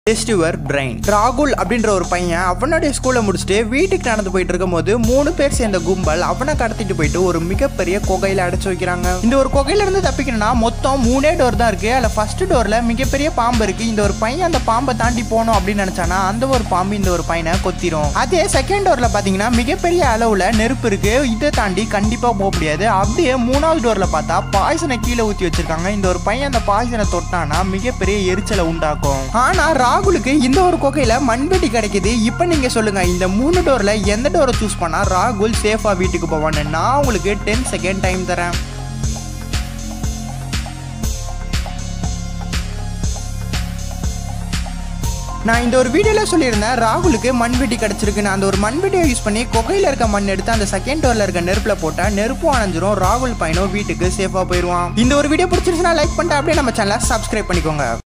test your brain ராகுல் அப்படின்ற ஒரு பையன் அவனுடைய ஸ்கூலை முடிச்சுட்டு வீட்டுக்கு நடந்து போயிட்டு இருக்கும்போது மூணு பேர் சேர்ந்த கும்பல் அவனை கடத்திட்டு போயிட்டு ஒரு மிகப்பெரிய குகையில அடைச்சு வைக்கிறாங்க இந்த ஒரு குகையில இருந்து தப்பிக்கணும்னா மொத்தம் மூணே டோர் தான் இருக்கு அதுல ஃபர்ஸ்ட் டோர்ல மிகப்பெரிய பாம்பு இருக்கு இந்த ஒரு பையன் அந்த பாம்பை தாண்டி போகணும் அப்படின்னு நினைச்சானா அந்த ஒரு பாம்பு இந்த ஒரு பையனை கொத்திரும் அதே செகண்ட் டோர்ல பாத்தீங்கன்னா மிகப்பெரிய அளவுல நெருப்பு இருக்கு இதை தாண்டி கண்டிப்பா போக முடியாது அப்படியே மூணாவது டோர்ல பார்த்தா பாய்சனை கீழே ஊத்தி வச்சிருக்காங்க இந்த ஒரு பையன் அந்த பாய்சனை தொட்டானா மிகப்பெரிய எரிச்சலை உண்டாக்கும் ஆனா ராகுலுக்கு இந்த ஒரு குகையில மண்வெட்டி கிடைக்குது இப்போ நீங்க சொல்லுங்க இந்த மூணு டோர்ல எந்த டோரை சூஸ் பண்ணா ராகுல் சேஃபா வீட்டுக்கு போவான்னு நான் உங்களுக்கு டென் செகண்ட் டைம் தரேன் நான் இந்த ஒரு வீடியோவில் சொல்லியிருந்தேன் ராகுலுக்கு மண்வெட்டி கிடச்சிருக்குன்னு அந்த ஒரு மண்வெட்டியை யூஸ் பண்ணி குகையில் இருக்க மண் எடுத்து அந்த செகண்ட் டோரில் இருக்க நெருப்பில் போட்டால் நெருப்பும் அணைஞ்சிரும் ராகுல் பையனும் வீட்டுக்கு சேஃபாக போயிடுவான் இந்த ஒரு வீடியோ பிடிச்சிருச்சுன்னா லைக் பண்ணிட்டு அப்படியே நம்ம சேனலை சப்ஸ்கிரைப் பண்ணிக்கோங்க